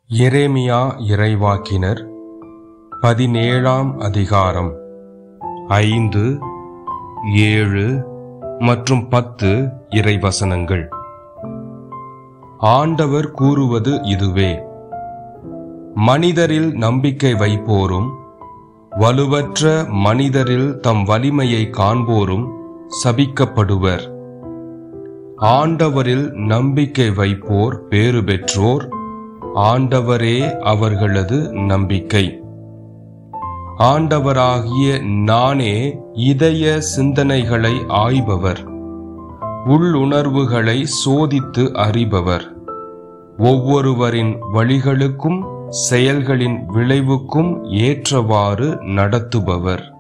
எரேமியா இறைவாக்கினர் பதினேழாம் அதிகாரம் ஐந்து ஏழு மற்றும் பத்து இறைவசனங்கள் ஆண்டவர் கூறுவது இதுவே மனிதரில் நம்பிக்கை வைப்போரும் வலுவற்ற மனிதரில் தம் வலிமையை காண்போரும் சபிக்கப்படுவர் ஆண்டவரில் நம்பிக்கை வைப்போர் பேறு பெற்றோர் ஆண்டவரே அவர்களது நம்பிக்கை ஆண்டவராகிய நானே இதய சிந்தனைகளை ஆய்பவர் உள்ளுணர்வுகளை சோதித்து அறிபவர் ஒவ்வொருவரின் வழிகளுக்கும் செயல்களின் விளைவுக்கும் ஏற்றவாறு நடத்துபவர்